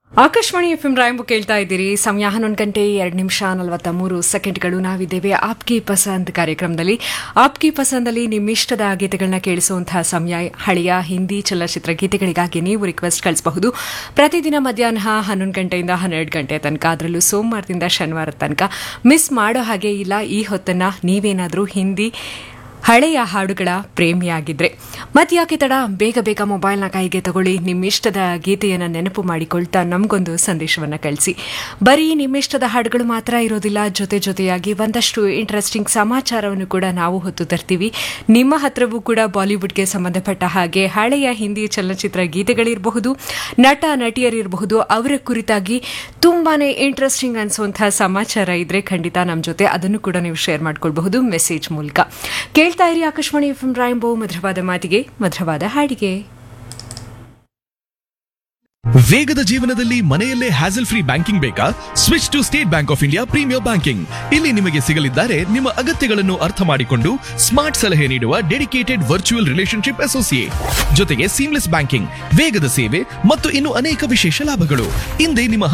Akashvani F M ರಾಯಂಬು ಕೇಳ್ತಾ ಇದ್ದೀರಿ ಸಮಯ ಹನ್ನೊಂದು ಗಂಟೆ ಎರಡು ನಿಮಿಷ ನಲವತ್ತ ಮೂರು ಸೆಕೆಂಡ್ಗಳು ನಾವಿದ್ದೇವೆ ಆಪ್ಕಿ ಪಸಂದ್ ಕಾರ್ಯಕ್ರಮದಲ್ಲಿ ಆಪ್ಕಿ ಪಸಂದಲ್ಲಿ ನಿಮ್ಮಿಷ್ಟದ ಗೀತೆಗಳನ್ನ ಕೇಳಿಸುವಂತಹ ಸಮಯ ಹಳೆಯ ಹಿಂದಿ ಚಲನಚಿತ್ರ ಗೀತೆಗಳಿಗಾಗಿ ನೀವು ರಿಕ್ವೆಸ್ಟ್ ಕಳಿಸಬಹುದು ಪ್ರತಿದಿನ ಮಧ್ಯಾಹ್ನ ಹನ್ನೊಂದು ಗಂಟೆಯಿಂದ ಹನ್ನೆರಡು ಗಂಟೆ ತನಕ ಅದರಲ್ಲೂ ಸೋಮವಾರದಿಂದ ಶನಿವಾರದ ತನಕ ಮಿಸ್ ಮಾಡೋ ಹಾಗೆ ಇಲ್ಲ ಈ ಹೊತ್ತನ್ನ ನೀವೇನಾದರೂ ಹಿಂದಿ ಹಳೆಯ ಹಾಡುಗಳ ಪ್ರೇಮಿಯಾಗಿದ್ರೆ ಮತ್ಯಾಕೆ ತಡ ಬೇಗ ಬೇಗ ಮೊಬೈಲ್ನ ಕೈಗೆ ತಗೊಳ್ಳಿ ನಿಮ್ಮಿಷ್ಟದ ಗೀತೆಯನ್ನು ನೆನಪು ಮಾಡಿಕೊಳ್ತಾ ನಮಗೊಂದು ಸಂದೇಶವನ್ನು ಕಳಿಸಿ ಬರೀ ನಿಮ್ಮಿಷ್ಟದ ಹಾಡುಗಳು ಮಾತ್ರ ಇರೋದಿಲ್ಲ ಜೊತೆ ಜೊತೆಯಾಗಿ ಒಂದಷ್ಟು ಇಂಟ್ರೆಸ್ಟಿಂಗ್ ಸಮಾಚಾರವನ್ನು ಕೂಡ ನಾವು ಹೊತ್ತು ತರ್ತೀವಿ ನಿಮ್ಮ ಹತ್ರವೂ ಕೂಡ ಬಾಲಿವುಡ್ಗೆ ಸಂಬಂಧಪಟ್ಟ ಹಾಗೆ ಹಳೆಯ ಹಿಂದಿ ಚಲನಚಿತ್ರ ಗೀತೆಗಳಿರಬಹುದು ನಟ ನಟಿಯರಿರಬಹುದು ಅವರ ಕುರಿತಾಗಿ ತುಂಬಾನೇ ಇಂಟ್ರೆಸ್ಟಿಂಗ್ ಅನಿಸುವಂತಹ ಸಮಾಚಾರ ಇದ್ರೆ ಖಂಡಿತ ನಮ್ಮ ಜೊತೆ ಅದನ್ನು ಕೂಡ ನೀವು ಶೇರ್ ಮಾಡ್ಕೊಳ್ಬಹುದು ಮೆಸೇಜ್ ಮೂಲಕ ಕೇಳ್ತಾ ಇರಿ ಆಕಾಶವಾಣಿ ಎಫ್ ಎಂ ರಾಯಂಬೋ ಮಧುರವಾದ ಮಾತಿಗೆ ಮಧುರವಾದ ಹಾಡಿಗೆ ವೇಗದ ಜೀವನದಲ್ಲಿ ಮನೆಯಲ್ಲೇ ಹ್ಯಾಸಲ್ ಫ್ರೀ ಬ್ಯಾಂಕಿಂಗ್ ಬೇಕಾ switch to State Bank of India premier banking ಇಲ್ಲಿ ನಿಮಗೆ ಸಿಗಲಿದ್ದಾರೆ ನಿಮ್ಮ ಅಗತ್ಯಗಳನ್ನು ಅರ್ಥ ಮಾಡಿಕೊಂಡು ಸ್ಮಾರ್ಟ್ ಸಲಹೆ ನೀಡುವ ಡೆಡಿಕೇಟೆಡ್ ವರ್ಚುವಲ್ ರಿಲೇಶನ್ಶಿಪ್ ಅಸೋಸಿಯೇಟ್ ಜೊತೆಗೆ ಸೀಮ್ಲೆಸ್ ಬ್ಯಾಂಕಿಂಗ್ ವೇಗದ ಸೇವೆ ಮತ್ತು ಇನ್ನು ಅನೇಕ ವಿಶೇಷ ಲಾಭಗಳು ಹಿಂದೆ ನಿಮ್ಮ